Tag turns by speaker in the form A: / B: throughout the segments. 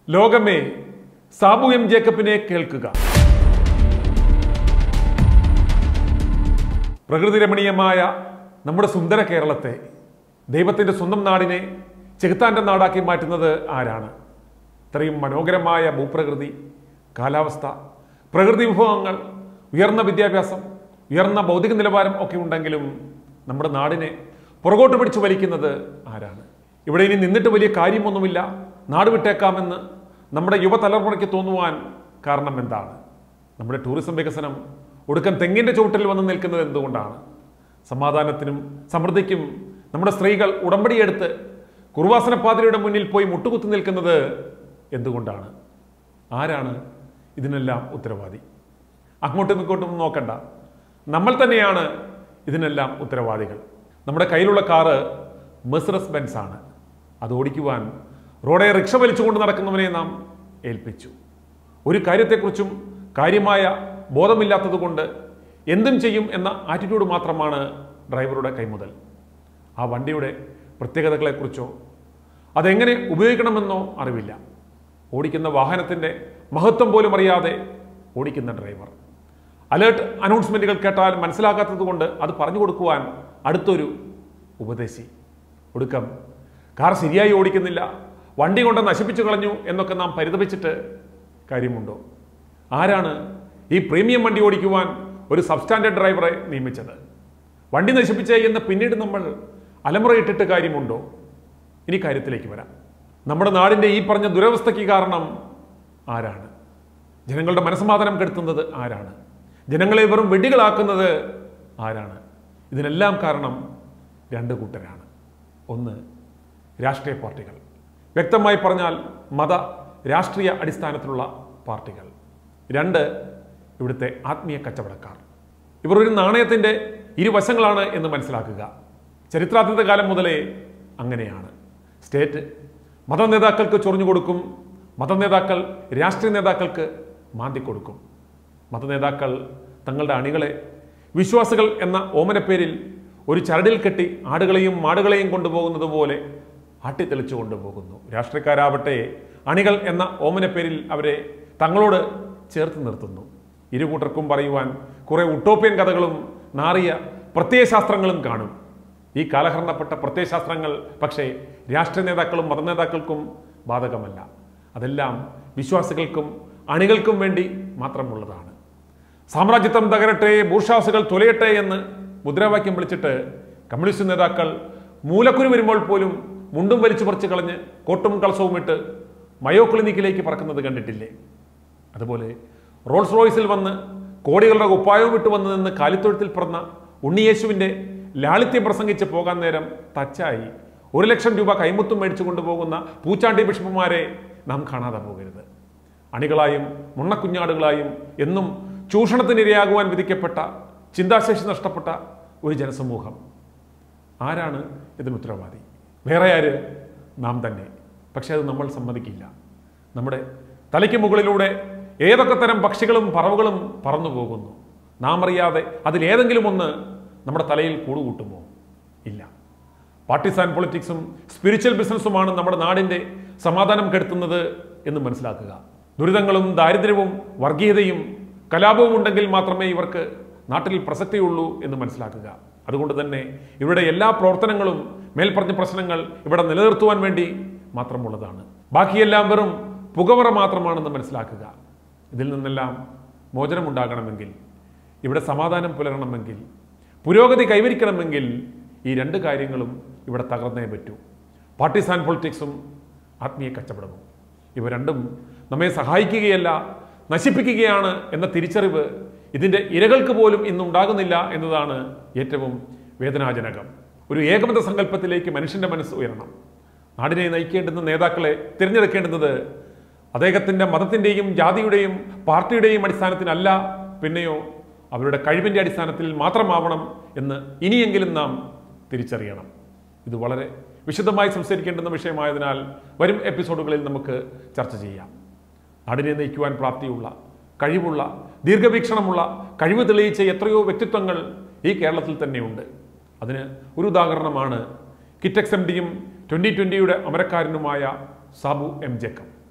A: ലോകമേ സാബു എം ജേക്കബിനെ കേൾക്കുക പ്രകൃതി രമണീയമായ നമ്മുടെ സുന്ദര കേരളത്തെ ദൈവത്തിൻ്റെ സ്വന്തം നാടിനെ ചെകുത്താൻ്റെ നാടാക്കി മാറ്റുന്നത് ആരാണ് ഇത്രയും മനോഹരമായ ഭൂപ്രകൃതി കാലാവസ്ഥ പ്രകൃതി വിഭവങ്ങൾ ഉയർന്ന വിദ്യാഭ്യാസം ഉയർന്ന ഭൗതിക നിലവാരം ഒക്കെ ഉണ്ടെങ്കിലും നമ്മുടെ നാടിനെ പുറകോട്ട് പിടിച്ചു വലിക്കുന്നത് ആരാണ് ഇവിടെ ഇനി നിന്നിട്ട് വലിയ കാര്യമൊന്നുമില്ല നാട് വിട്ടേക്കാമെന്ന് നമ്മുടെ യുവതലമുറയ്ക്ക് തോന്നുവാൻ കാരണം എന്താണ് നമ്മുടെ ടൂറിസം വികസനം ഒടുക്കം തെങ്ങിൻ്റെ ചുവട്ടിൽ വന്ന് നിൽക്കുന്നത് എന്തുകൊണ്ടാണ് സമാധാനത്തിനും സമൃദ്ധിക്കും നമ്മുടെ സ്ത്രീകൾ ഉടമ്പടിയെടുത്ത് കുർവാസനപ്പാതിരിയുടെ മുന്നിൽ പോയി മുട്ടുകുത്തി നിൽക്കുന്നത് എന്തുകൊണ്ടാണ് ആരാണ് ഇതിനെല്ലാം ഉത്തരവാദി അങ്ങോട്ടും ഇങ്ങോട്ടും നോക്കണ്ട നമ്മൾ തന്നെയാണ് ഇതിനെല്ലാം ഉത്തരവാദികൾ നമ്മുടെ കയ്യിലുള്ള കാറ് മെസ്റസ് ബെൻസ് ആണ് അത് ഓടിക്കുവാൻ റോഡെ റിക്ഷ വലിച്ചുകൊണ്ട് നടക്കുന്നവനെ നാം ഏൽപ്പിച്ചു ഒരു കാര്യത്തെക്കുറിച്ചും കാര്യമായ ബോധമില്ലാത്തതുകൊണ്ട് എന്തും ചെയ്യും എന്ന ആറ്റിറ്റ്യൂഡ് മാത്രമാണ് ഡ്രൈവറുടെ കൈമുതൽ ആ വണ്ടിയുടെ പ്രത്യേകതകളെക്കുറിച്ചോ അതെങ്ങനെ ഉപയോഗിക്കണമെന്നോ അറിവില്ല ഓടിക്കുന്ന വാഹനത്തിൻ്റെ മഹത്വം പോലും അറിയാതെ ഓടിക്കുന്ന ഡ്രൈവർ അലേർട്ട് അനൗൺസ്മെൻറ്റുകൾ കേട്ടാൽ മനസ്സിലാക്കാത്തത് കൊണ്ട് അത് പറഞ്ഞു കൊടുക്കുവാൻ അടുത്തൊരു ഉപദേശി ഒടുക്കം കാർ ശരിയായി ഓടിക്കുന്നില്ല വണ്ടി കൊണ്ട് നശിപ്പിച്ചു കളഞ്ഞു എന്നൊക്കെ നാം പരിതപിച്ചിട്ട് കാര്യമുണ്ടോ ആരാണ് ഈ പ്രീമിയം വണ്ടി ഓടിക്കുവാൻ ഒരു സബ്സ്റ്റാൻഡേർഡ് ഡ്രൈവറെ നിയമിച്ചത് വണ്ടി നശിപ്പിച്ചേ എന്ന് പിന്നീട് നമ്മൾ അലമുറയിട്ടിട്ട് കാര്യമുണ്ടോ ഇനി കാര്യത്തിലേക്ക് വരാം നമ്മുടെ നാടിൻ്റെ ഈ പറഞ്ഞ ദുരവസ്ഥയ്ക്ക് കാരണം ആരാണ് ജനങ്ങളുടെ മനസ്സമാധാനം കെടുത്തുന്നത് ആരാണ് ജനങ്ങളെ വെറും വെടികളാക്കുന്നത് ആരാണ് ഇതിനെല്ലാം കാരണം രണ്ട് കൂട്ടരാണ് ഒന്ന് രാഷ്ട്രീയ പാർട്ടികൾ വ്യക്തമായി പറഞ്ഞാൽ മത രാഷ്ട്രീയ അടിസ്ഥാനത്തിലുള്ള പാർട്ടികൾ രണ്ട് ഇവിടുത്തെ ആത്മീയ കച്ചവടക്കാർ ഇവർ ഒരു നാണയത്തിൻ്റെ ഇരുവശങ്ങളാണ് എന്ന് മനസ്സിലാക്കുക ചരിത്രാതീത കാലം മുതലേ അങ്ങനെയാണ് സ്റ്റേറ്റ് മത നേതാക്കൾക്ക് ചൊറിഞ്ഞു കൊടുക്കും മത നേതാക്കൾ രാഷ്ട്രീയ നേതാക്കൾക്ക് മാന്തി കൊടുക്കും മത നേതാക്കൾ തങ്ങളുടെ അണികളെ വിശ്വാസികൾ എന്ന ഓമനപ്പേരിൽ ഒരു ചരടിൽ കെട്ടി ആടുകളെയും മാടുകളെയും കൊണ്ടുപോകുന്നത് പോലെ ആട്ടിത്തെളിച്ചു കൊണ്ടുപോകുന്നു രാഷ്ട്രീയക്കാരാവട്ടെ അണികൾ എന്ന ഓമനപ്പേരിൽ അവരെ തങ്ങളോട് ചേർത്ത് നിർത്തുന്നു ഇരുകൂട്ടർക്കും പറയുവാൻ കുറെ ഉട്ടോപ്യൻ കഥകളും നാറിയ പ്രത്യയശാസ്ത്രങ്ങളും കാണും ഈ കാലഹരണപ്പെട്ട പ്രത്യയശാസ്ത്രങ്ങൾ പക്ഷേ രാഷ്ട്രീയ നേതാക്കളും മതനേതാക്കൾക്കും ബാധകമല്ല അതെല്ലാം വിശ്വാസികൾക്കും അണികൾക്കും വേണ്ടി മാത്രമുള്ളതാണ് സാമ്രാജ്യത്വം തകരട്ടെ ബൂർഷാസുകൾ തുലയട്ടെ എന്ന് മുദ്രാവാക്യം വിളിച്ചിട്ട് കമ്മ്യൂണിസ്റ്റ് നേതാക്കൾ മൂലക്കുരു വരുമ്പോൾ പോലും മുണ്ടും വലിച്ചു പറിച്ച് കളഞ്ഞ് കോട്ടും കളസവും ഇട്ട് മയോ ക്ലിനിക്കിലേക്ക് പറക്കുന്നത് കണ്ടിട്ടില്ലേ അതുപോലെ റോൾസ് റോയ്സിൽ വന്ന് കോടികളുടെ കുപ്പായവും വിട്ട് വന്ന് നിന്ന് കാലിത്തൊഴുത്തിൽ പിറന്ന ഉണ്ണിയേശുവിൻ്റെ ലാളിത്യം പ്രസംഗിച്ച് പോകാൻ നേരം തച്ചായി ഒരു ലക്ഷം രൂപ കൈമുത്തും മേടിച്ചു കൊണ്ടുപോകുന്ന പൂച്ചാണ്ടി ബിഷപ്പുമാരെ നാം കാണാതെ പോകരുത് അണികളായും മുണ്ണക്കുഞ്ഞാടുകളായും എന്നും ചൂഷണത്തിനിരയാകുവാൻ വിധിക്കപ്പെട്ട ചിന്താശേഷി നഷ്ടപ്പെട്ട ഒരു ജനസമൂഹം ആരാണ് ഇതിന് ഉത്തരവാദി വേറെ ആര് നാം തന്നെ പക്ഷെ അത് നമ്മൾ സമ്മതിക്കില്ല നമ്മുടെ തലയ്ക്ക് മുകളിലൂടെ ഏതൊക്കെ തരം പക്ഷികളും പറവുകളും പറന്നു പോകുന്നു നാം അറിയാതെ അതിലേതെങ്കിലും ഒന്ന് നമ്മുടെ തലയിൽ കൂടുകൂട്ടുമോ ഇല്ല പാർട്ടിസാൻ പൊളിറ്റിക്സും സ്പിരിച്വൽ ബിസിനസ്സുമാണ് നമ്മുടെ നാടിൻ്റെ സമാധാനം കെടുത്തുന്നത് എന്ന് മനസ്സിലാക്കുക ദുരിതങ്ങളും ദാരിദ്ര്യവും വർഗീയതയും കലാപവും ഉണ്ടെങ്കിൽ മാത്രമേ ഇവർക്ക് നാട്ടിൽ പ്രസക്തിയുള്ളൂ എന്ന് മനസ്സിലാക്കുക അതുകൊണ്ട് തന്നെ ഇവരുടെ എല്ലാ പ്രവർത്തനങ്ങളും മേൽപ്പറഞ്ഞ പ്രശ്നങ്ങൾ ഇവിടെ നിലനിർത്തുവാൻ വേണ്ടി മാത്രമുള്ളതാണ് ബാക്കിയെല്ലാം വെറും പുകവറ മാത്രമാണെന്ന് മനസ്സിലാക്കുക ഇതിൽ നിന്നെല്ലാം മോചനമുണ്ടാകണമെങ്കിൽ ഇവിടെ സമാധാനം പുലരണമെങ്കിൽ പുരോഗതി കൈവരിക്കണമെങ്കിൽ ഈ രണ്ട് കാര്യങ്ങളും ഇവിടെ തകർന്നേ പറ്റൂ പാർട്ടിസാൻ പൊളിറ്റിക്സും ആത്മീയ കച്ചവടവും ഇവ രണ്ടും നമ്മെ സഹായിക്കുകയല്ല നശിപ്പിക്കുകയാണ് എന്ന തിരിച്ചറിവ് ഇതിൻ്റെ ഇരകൾക്ക് പോലും ഇന്നുണ്ടാകുന്നില്ല എന്നതാണ് ഏറ്റവും വേദനാജനകം ഒരു ഏകമത സങ്കല്പത്തിലേക്ക് മനുഷ്യൻ്റെ മനസ്സ് ഉയരണം നാടിനെ നയിക്കേണ്ടുന്ന നേതാക്കളെ തിരഞ്ഞെടുക്കേണ്ടുന്നത് അദ്ദേഹത്തിൻ്റെ മതത്തിൻ്റെയും ജാതിയുടെയും പാർട്ടിയുടെയും അടിസ്ഥാനത്തിനല്ല പിന്നെയോ അവരുടെ കഴിവിൻ്റെ അടിസ്ഥാനത്തിൽ മാത്രമാവണം എന്ന് ഇനിയെങ്കിലും നാം തിരിച്ചറിയണം ഇത് വളരെ വിശദമായി സംസാരിക്കേണ്ടുന്ന വിഷയമായതിനാൽ വരും എപ്പിസോഡുകളിൽ നമുക്ക് ചർച്ച ചെയ്യാം നാടിനെ നയിക്കുവാൻ പ്രാപ്തിയുള്ള കഴിവുള്ള ദീർഘവീക്ഷണമുള്ള കഴിവ് തെളിയിച്ച എത്രയോ വ്യക്തിത്വങ്ങൾ ഈ കേരളത്തിൽ തന്നെയുണ്ട് അതിന് ഒരു ഉദാഹരണമാണ് കിറ്റക്സ് എം ഡിയും ട്വൻ്റി ട്വൻ്റിയുടെ അമരക്കാരനുമായ സാബു എം ജേക്കബ്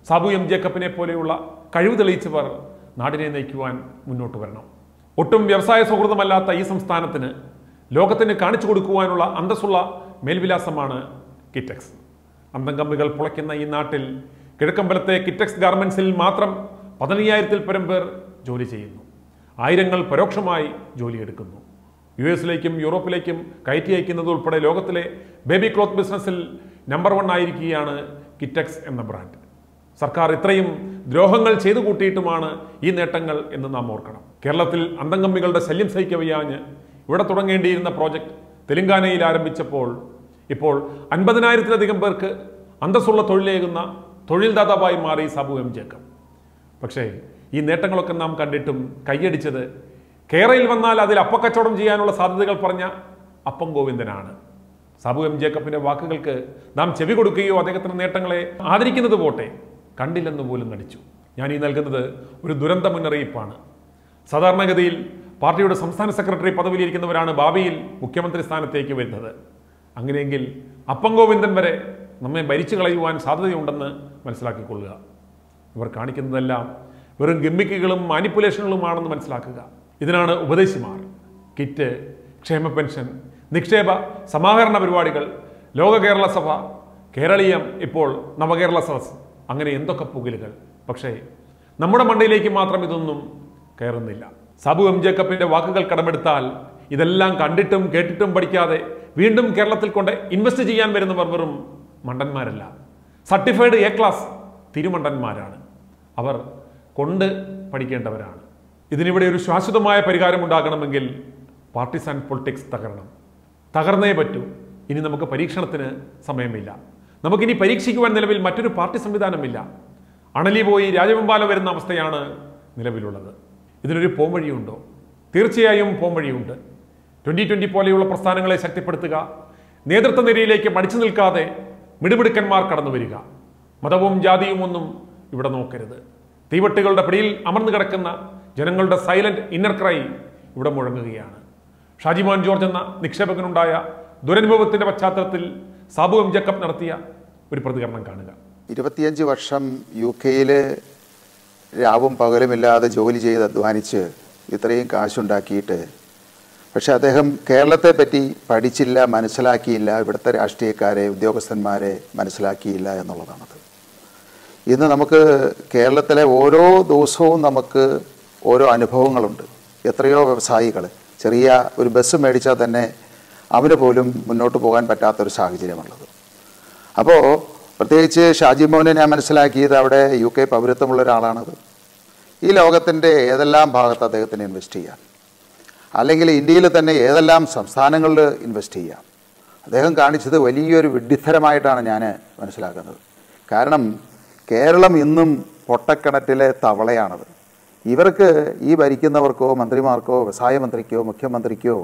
A: സാബു എം ജേക്കബിനെ പോലെയുള്ള കഴിവ് തെളിയിച്ചവർ നാടിനെ നയിക്കുവാൻ മുന്നോട്ട് വരണം ഒട്ടും വ്യവസായ സൗഹൃദമല്ലാത്ത ഈ സംസ്ഥാനത്തിന് ലോകത്തിന് കാണിച്ചു കൊടുക്കുവാനുള്ള അന്തസ്സുള്ള മേൽവിലാസമാണ് കിറ്റക്സ് അന്തംകമ്പികൾ പുളയ്ക്കുന്ന ഈ നാട്ടിൽ കിഴക്കമ്പലത്തെ കിറ്റക്സ് ഗാർമെന്റ്സിൽ മാത്രം പതിനയ്യായിരത്തിൽ പരം പേർ ജോലി ചെയ്യുന്നു ആയിരങ്ങൾ പരോക്ഷമായി ജോലിയെടുക്കുന്നു യു എസിലേക്കും യൂറോപ്പിലേക്കും കയറ്റി അയക്കുന്നത് ഉൾപ്പെടെ ലോകത്തിലെ ബേബി ക്ലോത്ത് ബിസിനസ്സിൽ നമ്പർ വൺ ആയിരിക്കുകയാണ് കിറ്റക്സ് എന്ന ബ്രാൻഡ് സർക്കാർ ഇത്രയും ദ്രോഹങ്ങൾ ചെയ്തു കൂട്ടിയിട്ടുമാണ് ഈ നേട്ടങ്ങൾ എന്ന് നാം ഓർക്കണം കേരളത്തിൽ അന്തംകമ്മികളുടെ ശല്യം സഹിക്കവയ്യാഞ്ഞ് ഇവിടെ തുടങ്ങേണ്ടിയിരുന്ന പ്രോജക്റ്റ് തെലങ്കാനയിൽ ആരംഭിച്ചപ്പോൾ ഇപ്പോൾ അൻപതിനായിരത്തിലധികം പേർക്ക് അന്തസ്സുള്ള തൊഴിലേകുന്ന തൊഴിൽദാതാവായി മാറി സാബു എം ജേക്കബ് പക്ഷേ ഈ നേട്ടങ്ങളൊക്കെ നാം കണ്ടിട്ടും കൈയടിച്ചത് കേരളയിൽ വന്നാൽ അതിൽ അപ്പക്കച്ചവടം ചെയ്യാനുള്ള സാധ്യതകൾ പറഞ്ഞ അപ്പം ഗോവിന്ദനാണ് സാബു എം ജേക്കബിന്റെ വാക്കുകൾക്ക് നാം ചെവി കൊടുക്കുകയോ അദ്ദേഹത്തിന്റെ നേട്ടങ്ങളെ ആദരിക്കുന്നത് പോട്ടെ കണ്ടില്ലെന്ന് പോലും നടിച്ചു ഞാൻ ഈ നൽകുന്നത് ഒരു ദുരന്ത മുന്നറിയിപ്പാണ് സാധാരണഗതിയിൽ പാർട്ടിയുടെ സംസ്ഥാന സെക്രട്ടറി പദവിയിലിരിക്കുന്നവരാണ് ഭാവിയിൽ മുഖ്യമന്ത്രി സ്ഥാനത്തേക്ക് വരുന്നത് അങ്ങനെയെങ്കിൽ അപ്പം ഗോവിന്ദൻ വരെ നമ്മെ ഭരിച്ചു കളയുവാൻ സാധ്യതയുണ്ടെന്ന് മനസ്സിലാക്കിക്കൊള്ളുക ഇവർ കാണിക്കുന്നതെല്ലാം വെറും ഗമ്മിക്കുകളും മാനിപ്പുലേഷനുകളുമാണെന്ന് മനസ്സിലാക്കുക ഇതിനാണ് ഉപദേശിമാർ കിറ്റ് ക്ഷേമ പെൻഷൻ നിക്ഷേപ സമാഹരണ പരിപാടികൾ ലോക കേരള സഭ കേരളീയം ഇപ്പോൾ നവകേരള സദസ് അങ്ങനെ എന്തൊക്കെ പുകിലുകൾ പക്ഷേ നമ്മുടെ മണ്ടയിലേക്ക് മാത്രം ഇതൊന്നും കയറുന്നില്ല സാബു എം ജേക്കബിന്റെ വാക്കുകൾ കടമെടുത്താൽ ഇതെല്ലാം കണ്ടിട്ടും കേട്ടിട്ടും പഠിക്കാതെ വീണ്ടും കേരളത്തിൽ കൊണ്ട് ഇൻവെസ്റ്റ് ചെയ്യാൻ വരുന്നവർ വെറും മണ്ടന്മാരല്ല സർട്ടിഫൈഡ് എ ക്ലാസ് തിരുമണ്ടന്മാരാണ് അവർ കൊണ്ട് പഠിക്കേണ്ടവരാണ് ഇതിനിവിടെ ഒരു ശാശ്വതമായ പരിഹാരം ഉണ്ടാകണമെങ്കിൽ പാർട്ടിസാൻ പൊളിറ്റിക്സ് തകരണം തകർന്നേ പറ്റൂ ഇനി നമുക്ക് പരീക്ഷണത്തിന് സമയമില്ല നമുക്കിനി പരീക്ഷിക്കുവാൻ നിലവിൽ മറ്റൊരു പാർട്ടി സംവിധാനമില്ല അണലി പോയി രാജവെമ്പാല വരുന്ന അവസ്ഥയാണ് നിലവിലുള്ളത് ഇതിനൊരു പോംവഴിയുണ്ടോ തീർച്ചയായും പോംവഴിയുണ്ട് ട്വൻ്റി ട്വൻ്റി പോലെയുള്ള പ്രസ്ഥാനങ്ങളെ ശക്തിപ്പെടുത്തുക നേതൃത്വ നിരയിലേക്ക് മടിച്ചു നിൽക്കാതെ മിടുമിടുക്കന്മാർ കടന്നു വരിക മതവും ജാതിയും ഒന്നും ഇവിടെ നോക്കരുത് തീവട്ടികളുടെ പിടിയിൽ അമർന്നു കിടക്കുന്ന ജനങ്ങളുടെ സൈലന്റ് ഇന്നർ ക്രൈ ഇവിടെ മുഴങ്ങുകയാണ് ഷാജിമോൻ ജോർജ് എന്ന നിക്ഷേപകനുണ്ടായ ദുരനുഭവത്തിന്റെ പശ്ചാത്തലത്തിൽ സാബു എം ജക്കബ് നടത്തിയ ഒരു പ്രതികരണം കാണുക
B: ഇരുപത്തിയഞ്ച് വർഷം യു കെയിൽ രാവും പകലുമില്ലാതെ ജോലി ചെയ്ത് അധ്വാനിച്ച് ഇത്രയും കാശുണ്ടാക്കിയിട്ട് പക്ഷെ അദ്ദേഹം കേരളത്തെ പറ്റി പഠിച്ചില്ല മനസ്സിലാക്കിയില്ല ഇവിടുത്തെ രാഷ്ട്രീയക്കാരെ ഉദ്യോഗസ്ഥന്മാരെ മനസ്സിലാക്കിയില്ല എന്നുള്ളതാണത് ഇന്ന് നമുക്ക് കേരളത്തിലെ ഓരോ ദിവസവും നമുക്ക് ഓരോ അനുഭവങ്ങളുണ്ട് എത്രയോ വ്യവസായികൾ ചെറിയ ഒരു ബസ് മേടിച്ചാൽ തന്നെ അവന് പോലും മുന്നോട്ട് പോകാൻ പറ്റാത്തൊരു സാഹചര്യമുള്ളത് അപ്പോൾ പ്രത്യേകിച്ച് ഷാജി മോനെ ഞാൻ മനസ്സിലാക്കിയത് അവിടെ യു കെ പൗരത്വമുള്ള ഒരാളാണത് ഈ ലോകത്തിൻ്റെ ഏതെല്ലാം ഭാഗത്ത് അദ്ദേഹത്തിന് ഇൻവെസ്റ്റ് ചെയ്യാം അല്ലെങ്കിൽ ഇന്ത്യയിൽ തന്നെ ഏതെല്ലാം സംസ്ഥാനങ്ങളിൽ ഇൻവെസ്റ്റ് ചെയ്യാം അദ്ദേഹം കാണിച്ചത് വലിയൊരു വിഡ്ഢിത്തരമായിട്ടാണ് ഞാൻ മനസ്സിലാക്കുന്നത് കാരണം കേരളം ഇന്നും പൊട്ടക്കിണറ്റിലെ തവളയാണത് ഇവർക്ക് ഈ ഭരിക്കുന്നവർക്കോ മന്ത്രിമാർക്കോ വ്യവസായ മന്ത്രിക്കോ മുഖ്യമന്ത്രിക്കോ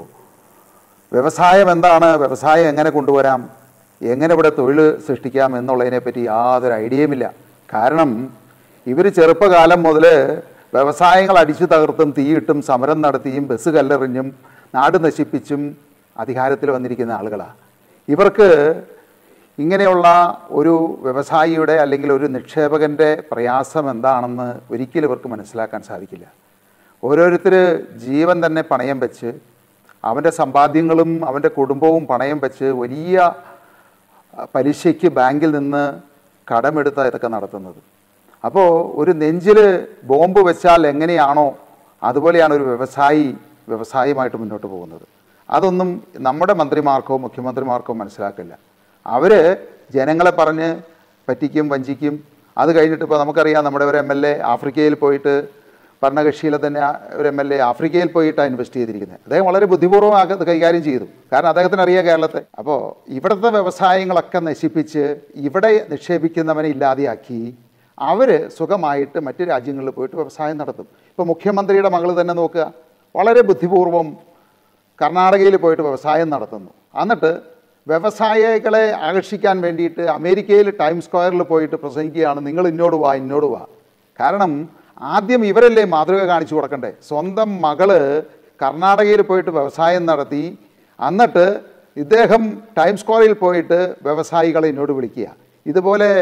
B: വ്യവസായം എന്താണ് വ്യവസായം എങ്ങനെ കൊണ്ടുവരാം എങ്ങനെ ഇവിടെ തൊഴിൽ സൃഷ്ടിക്കാം എന്നുള്ളതിനെപ്പറ്റി യാതൊരു ഐഡിയയുമില്ല കാരണം ഇവർ ചെറുപ്പകാലം മുതൽ വ്യവസായങ്ങൾ അടിച്ചു തകർത്തും തീയിട്ടും സമരം നടത്തിയും ബസ് കല്ലെറിഞ്ഞും നാട് നശിപ്പിച്ചും അധികാരത്തിൽ വന്നിരിക്കുന്ന ആളുകളാണ് ഇവർക്ക് ഇങ്ങനെയുള്ള ഒരു വ്യവസായിയുടെ അല്ലെങ്കിൽ ഒരു നിക്ഷേപകൻ്റെ പ്രയാസം എന്താണെന്ന് ഒരിക്കലും ഇവർക്ക് മനസ്സിലാക്കാൻ സാധിക്കില്ല ഓരോരുത്തർ ജീവൻ തന്നെ പണയം വെച്ച് അവൻ്റെ സമ്പാദ്യങ്ങളും അവൻ്റെ കുടുംബവും പണയം വെച്ച് വലിയ അഹ്, പലിശയ്ക്ക് ബാങ്കിൽ നിന്ന് കടമെടുത്ത ഇതൊക്കെ നടത്തുന്നത് അപ്പോൾ ഒരു നെഞ്ചിൽ ബോംബ് വെച്ചാൽ എങ്ങനെയാണോ അതുപോലെയാണ് ഒരു വ്യവസായി വ്യവസായമായിട്ട് മുന്നോട്ട് പോകുന്നത് അതൊന്നും നമ്മുടെ മന്ത്രിമാർക്കോ മുഖ്യമന്ത്രിമാർക്കോ മനസ്സിലാക്കില്ല അവർ ജനങ്ങളെ പറഞ്ഞ് പറ്റിക്കും വഞ്ചിക്കും അത് കഴിഞ്ഞിട്ട് ഇപ്പോൾ നമുക്കറിയാം നമ്മുടെ ഒരു എം എൽ എ ആഫ്രിക്കയിൽ പോയിട്ട് ഭരണകക്ഷിയിലെ തന്നെ ആ ഒരു എം എൽ എ ആഫ്രിക്കയിൽ പോയിട്ടാണ് ഇൻവെസ്റ്റ് ചെയ്തിരിക്കുന്നത് അദ്ദേഹം വളരെ ബുദ്ധിപൂർവ്വം അത് കൈകാര്യം ചെയ്തു കാരണം അദ്ദേഹത്തിന് അറിയാം കേരളത്തെ അപ്പോൾ ഇവിടുത്തെ വ്യവസായങ്ങളൊക്കെ നശിപ്പിച്ച് ഇവിടെ നിക്ഷേപിക്കുന്നവനെ ഇല്ലാതെയാക്കി അവർ സുഖമായിട്ട് മറ്റു രാജ്യങ്ങളിൽ പോയിട്ട് വ്യവസായം നടത്തും ഇപ്പോൾ മുഖ്യമന്ത്രിയുടെ മകൾ തന്നെ നോക്കുക വളരെ ബുദ്ധിപൂർവ്വം കർണാടകയിൽ പോയിട്ട് വ്യവസായം നടത്തുന്നു എന്നിട്ട് വ്യവസായികളെ ആകർഷിക്കാൻ വേണ്ടിയിട്ട് അമേരിക്കയിൽ ടൈം സ്ക്വയറിൽ പോയിട്ട് പ്രസംഗിക്കുകയാണ് നിങ്ങൾ ഇന്നോട് വാ ഇന്നോട് വാ കാരണം ആദ്യം ഇവരല്ലേ മാതൃക കാണിച്ചു കൊടുക്കണ്ടേ സ്വന്തം മകള് കർണാടകയിൽ പോയിട്ട് വ്യവസായം നടത്തി എന്നിട്ട് ഇദ്ദേഹം ടൈം സ്ക്വയറിൽ പോയിട്ട് വ്യവസായികളെ എന്നോട് വിളിക്കുക ഇതുപോലെ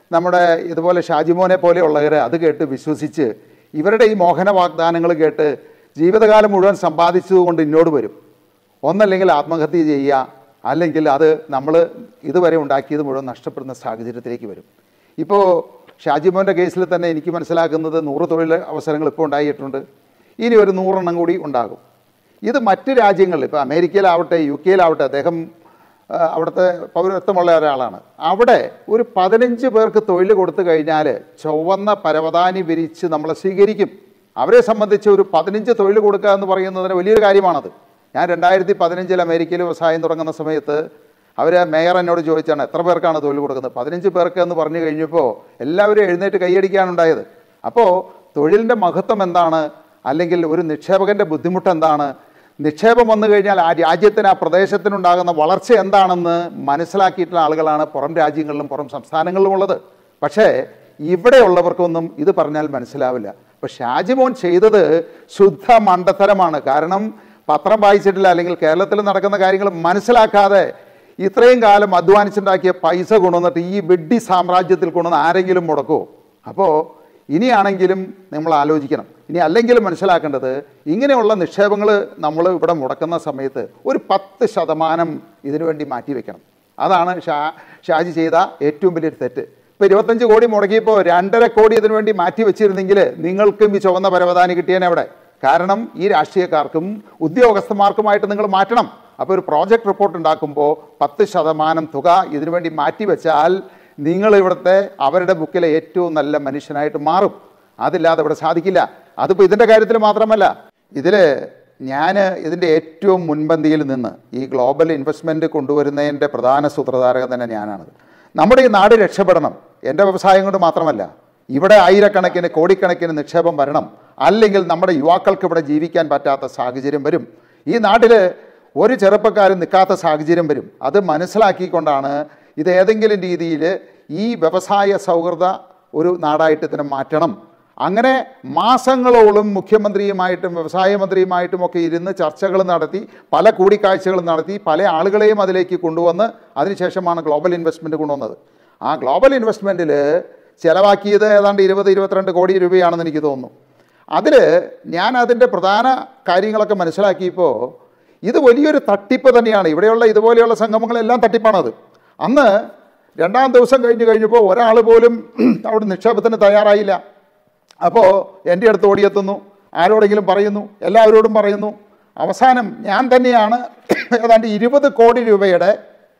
B: നമ്മുടെ ഇതുപോലെ ഷാജിമോനെ പോലെയുള്ളവർ അത് കേട്ട് വിശ്വസിച്ച് ഇവരുടെ ഈ മോഹന വാഗ്ദാനങ്ങൾ കേട്ട് ജീവിതകാലം മുഴുവൻ സമ്പാദിച്ചതുകൊണ്ട് ഇന്നോട് വരും ഒന്നല്ലെങ്കിൽ ആത്മഹത്യ ചെയ്യുക അല്ലെങ്കിൽ അത് നമ്മൾ ഇതുവരെ ഉണ്ടാക്കിയത് മുഴുവൻ നഷ്ടപ്പെടുന്ന സാഹചര്യത്തിലേക്ക് വരും ഇപ്പോൾ ഷാജിമോൻ്റെ കേസിൽ തന്നെ എനിക്ക് മനസ്സിലാക്കുന്നത് നൂറ് തൊഴിൽ അവസരങ്ങൾ ഇപ്പോൾ ഉണ്ടായിട്ടുണ്ട് ഇനി ഒരു നൂറെണ്ണം കൂടി ഉണ്ടാകും ഇത് മറ്റ് രാജ്യങ്ങളിൽ ഇപ്പോൾ അമേരിക്കയിലാവട്ടെ യു കെയിലാവട്ടെ അദ്ദേഹം ആ, അവിടുത്തെ പൗരത്വമുള്ള ഒരാളാണ് അവിടെ ഒരു പതിനഞ്ച് പേർക്ക് തൊഴിൽ കൊടുത്തു കഴിഞ്ഞാൽ ചുവന്ന പരവതാനി വിരിച്ച് നമ്മളെ സ്വീകരിക്കും അവരെ സംബന്ധിച്ച് ഒരു പതിനഞ്ച് തൊഴിൽ കൊടുക്കുക എന്ന് പറയുന്നതിന് വലിയൊരു കാര്യമാണത് ഞാൻ രണ്ടായിരത്തി പതിനഞ്ചിൽ അമേരിക്കയിൽ വ്യവസായം തുടങ്ങുന്ന സമയത്ത് അവർ മേയർ എന്നോട് ചോദിച്ചാണ് എത്ര പേർക്കാണ് തൊഴിൽ കൊടുക്കുന്നത് പതിനഞ്ച് പേർക്ക് എന്ന് പറഞ്ഞു കഴിഞ്ഞപ്പോൾ എല്ലാവരും എഴുന്നേറ്റ് കൈയടിക്കാണ് ഉണ്ടായത് അപ്പോൾ തൊഴിലിൻ്റെ മഹത്വം എന്താണ് അല്ലെങ്കിൽ ഒരു നിക്ഷേപകൻ്റെ ബുദ്ധിമുട്ട് എന്താണ് നിക്ഷേപം വന്നു കഴിഞ്ഞാൽ ആ രാജ്യത്തിന് ആ പ്രദേശത്തിനുണ്ടാകുന്ന വളർച്ച എന്താണെന്ന് മനസ്സിലാക്കിയിട്ടുള്ള ആളുകളാണ് പുറം രാജ്യങ്ങളിലും പുറം സംസ്ഥാനങ്ങളിലും ഉള്ളത് പക്ഷേ ഇവിടെയുള്ളവർക്കൊന്നും ഇത് പറഞ്ഞാൽ മനസ്സിലാവില്ല അപ്പോൾ ഷാജിമോൻ ചെയ്തത് ശുദ്ധ മണ്ടത്തരമാണ് കാരണം പത്രം വായിച്ചിട്ടില്ല അല്ലെങ്കിൽ കേരളത്തിൽ നടക്കുന്ന കാര്യങ്ങൾ മനസ്സിലാക്കാതെ ഇത്രയും കാലം അധ്വാനിച്ചുണ്ടാക്കിയ പൈസ കൊണ്ടുവന്നിട്ട് ഈ വെഡ്ഡി സാമ്രാജ്യത്തിൽ കൊണ്ടുവന്ന് ആരെങ്കിലും മുടക്കുമോ അപ്പോൾ ഇനിയാണെങ്കിലും നമ്മൾ ആലോചിക്കണം ഇനി അല്ലെങ്കിലും മനസ്സിലാക്കേണ്ടത് ഇങ്ങനെയുള്ള നിക്ഷേപങ്ങൾ നമ്മൾ ഇവിടെ മുടക്കുന്ന സമയത്ത് ഒരു പത്ത് ശതമാനം ഇതിനു വേണ്ടി മാറ്റി വെക്കണം അതാണ് ഷാ ഷാജി ചെയ്ത ഏറ്റവും വലിയൊരു തെറ്റ് ഇപ്പോൾ ഇരുപത്തഞ്ച് കോടി മുടക്കിയപ്പോൾ രണ്ടര കോടി ഇതിനു വേണ്ടി മാറ്റി വെച്ചിരുന്നെങ്കിൽ നിങ്ങൾക്കും ഈ ചുവന്ന പരവതാനി കിട്ടിയേനെ അവിടെ കാരണം ഈ രാഷ്ട്രീയക്കാർക്കും ഉദ്യോഗസ്ഥന്മാർക്കുമായിട്ട് നിങ്ങൾ മാറ്റണം അപ്പോൾ ഒരു പ്രോജക്റ്റ് റിപ്പോർട്ട് ഉണ്ടാക്കുമ്പോൾ പത്ത് ശതമാനം തുക ഇതിനു വേണ്ടി മാറ്റി വെച്ചാൽ നിങ്ങൾ ഇവിടുത്തെ അവരുടെ ബുക്കിലെ ഏറ്റവും നല്ല മനുഷ്യനായിട്ട് മാറും അതില്ലാതെ ഇവിടെ സാധിക്കില്ല അതിപ്പോൾ ഇതിൻ്റെ കാര്യത്തിൽ മാത്രമല്ല ഇതിൽ ഞാൻ ഇതിൻ്റെ ഏറ്റവും മുൻപന്തിയിൽ നിന്ന് ഈ ഗ്ലോബൽ ഇൻവെസ്റ്റ്മെൻറ്റ് കൊണ്ടുവരുന്നതിൻ്റെ പ്രധാന സൂത്രധാരകൻ തന്നെ ഞാനാണ് നമ്മുടെ ഈ നാട് രക്ഷപ്പെടണം എൻ്റെ വ്യവസായം കൊണ്ട് മാത്രമല്ല ഇവിടെ ആയിരക്കണക്കിന് കോടിക്കണക്കിന് നിക്ഷേപം വരണം അല്ലെങ്കിൽ നമ്മുടെ യുവാക്കൾക്ക് ഇവിടെ ജീവിക്കാൻ പറ്റാത്ത സാഹചര്യം വരും ഈ നാട്ടിൽ ഒരു ചെറുപ്പക്കാരും നിൽക്കാത്ത സാഹചര്യം വരും അത് മനസ്സിലാക്കിക്കൊണ്ടാണ് ഇത് ഏതെങ്കിലും രീതിയിൽ ഈ വ്യവസായ സൗഹൃദ ഒരു നാടായിട്ട് ഇതിനെ മാറ്റണം അങ്ങനെ മാസങ്ങളോളം മുഖ്യമന്ത്രിയുമായിട്ടും വ്യവസായ മന്ത്രിയുമായിട്ടും ഒക്കെ ഇരുന്ന് ചർച്ചകൾ നടത്തി പല കൂടിക്കാഴ്ചകളും നടത്തി പല ആളുകളെയും അതിലേക്ക് കൊണ്ടുവന്ന് അതിനുശേഷമാണ് ഗ്ലോബൽ ഇൻവെസ്റ്റ്മെൻറ്റ് കൊണ്ടുവന്നത് ആ ഗ്ലോബൽ ഇൻവെസ്റ്റ്മെൻറ്റിൽ ചിലവാക്കിയത് ഏതാണ്ട് ഇരുപത് ഇരുപത്തിരണ്ട് കോടി രൂപയാണെന്ന് എനിക്ക് തോന്നുന്നു അതിൽ ഞാൻ അതിൻ്റെ പ്രധാന കാര്യങ്ങളൊക്കെ മനസ്സിലാക്കിയപ്പോൾ ഇത് വലിയൊരു തട്ടിപ്പ് തന്നെയാണ് ഇവിടെയുള്ള ഇതുപോലെയുള്ള സംഗമങ്ങളെല്ലാം തട്ടിപ്പാണത് അന്ന് രണ്ടാം ദിവസം കഴിഞ്ഞ് കഴിഞ്ഞപ്പോൾ ഒരാൾ പോലും അവിടെ നിക്ഷേപത്തിന് തയ്യാറായില്ല അപ്പോൾ എൻ്റെ അടുത്ത് ഓടിയെത്തുന്നു ആരോടെങ്കിലും പറയുന്നു എല്ലാവരോടും പറയുന്നു അവസാനം ഞാൻ തന്നെയാണ് ഏതാണ്ട് ഇരുപത് കോടി രൂപയുടെ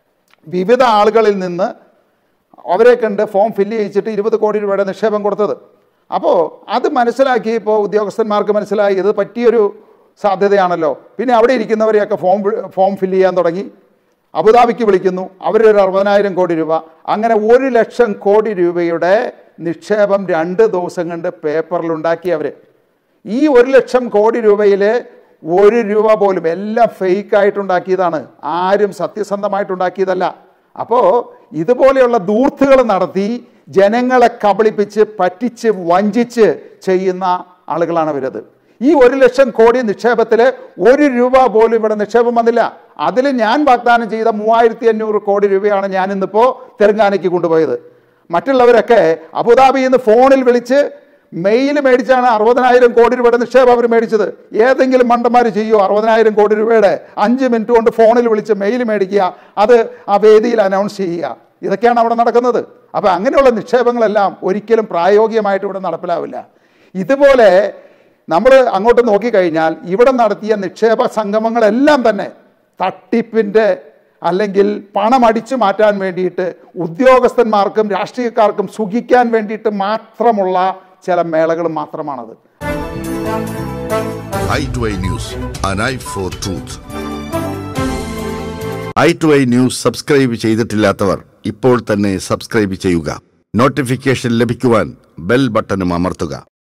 B: വിവിധ ആളുകളിൽ നിന്ന് അവരെ കണ്ട് ഫോം ഫില്ല് ചെയ്യിച്ചിട്ട് ഇരുപത് കോടി രൂപയുടെ നിക്ഷേപം കൊടുത്തത് അപ്പോൾ അത് മനസ്സിലാക്കിയപ്പോൾ ഉദ്യോഗസ്ഥന്മാർക്ക് മനസ്സിലായി ഇത് പറ്റിയൊരു സാധ്യതയാണല്ലോ പിന്നെ അവിടെ ഇരിക്കുന്നവരെയൊക്കെ ഫോം വി- ഫോം ഫില്ല് ചെയ്യാൻ തുടങ്ങി അബുദാബിക്ക് വിളിക്കുന്നു അവരൊരു അറുപതിനായിരം കോടി രൂപ അങ്ങനെ ഒരു ലക്ഷം കോടി രൂപയുടെ നിക്ഷേപം രണ്ട് ദിവസം കൊണ്ട് പേപ്പറിലുണ്ടാക്കി അവർ ഈ ഒരു ലക്ഷം കോടി രൂപയിൽ ഒരു രൂപ പോലും എല്ലാം ഫേക്ക് ആയിട്ടുണ്ടാക്കിയതാണ് ആരും സത്യസന്ധമായിട്ടുണ്ടാക്കിയതല്ല അപ്പോൾ ഇതുപോലെയുള്ള ദൂർത്തുകൾ നടത്തി ജനങ്ങളെ കബളിപ്പിച്ച് പറ്റിച്ച് വഞ്ചിച്ച് ചെയ്യുന്ന ആളുകളാണ് ഇവരത് ഈ ഒരു ലക്ഷം കോടി നിക്ഷേപത്തിൽ ഒരു രൂപ പോലും ഇവിടെ നിക്ഷേപം വന്നില്ല അതിൽ ഞാൻ വാഗ്ദാനം ചെയ്ത മൂവായിരത്തി അഞ്ഞൂറ് കോടി രൂപയാണ് ഞാൻ ഇന്നിപ്പോൾ തെലങ്കാനയ്ക്ക് കൊണ്ടുപോയത് മറ്റുള്ളവരൊക്കെ അബുദാബിയിൽ നിന്ന് ഫോണിൽ വിളിച്ച് മെയിൽ മേടിച്ചാണ് അറുപതിനായിരം കോടി രൂപയുടെ നിക്ഷേപം അവർ മേടിച്ചത് ഏതെങ്കിലും മണ്ടന്മാർ ചെയ്യുമോ അറുപതിനായിരം കോടി രൂപയുടെ അഞ്ച് മിനിറ്റ് കൊണ്ട് ഫോണിൽ വിളിച്ച് മെയിൽ മേടിക്കുക അത് ആ വേദിയിൽ അനൗൺസ് ചെയ്യുക ഇതൊക്കെയാണ് അവിടെ നടക്കുന്നത് അപ്പോൾ അങ്ങനെയുള്ള നിക്ഷേപങ്ങളെല്ലാം ഒരിക്കലും പ്രായോഗികമായിട്ട് ഇവിടെ നടപ്പിലാവില്ല ഇതുപോലെ നമ്മൾ അങ്ങോട്ട് നോക്കിക്കഴിഞ്ഞാൽ ഇവിടെ നടത്തിയ നിക്ഷേപ സംഗമങ്ങളെല്ലാം തന്നെ തട്ടിപ്പിൻ്റെ അല്ലെങ്കിൽ പണം അടിച്ചു മാറ്റാൻ വേണ്ടിയിട്ട് ഉദ്യോഗസ്ഥന്മാർക്കും രാഷ്ട്രീയക്കാർക്കും സുഖിക്കാൻ വേണ്ടിയിട്ട് മാത്രമുള്ള ചില മേളകൾ മാത്രമാണത്
C: I to I news an eye for truth I to I news subscribe ചെയ്തിട്ടില്ലാത്തവർ ഇപ്പോൾ തന്നെ സബ്സ്ക്രൈബ് ചെയ്യുക നോട്ടിഫിക്കേഷൻ ലഭിക്കുവാൻ ബെൽ ബട്ടണും അമർത്തുക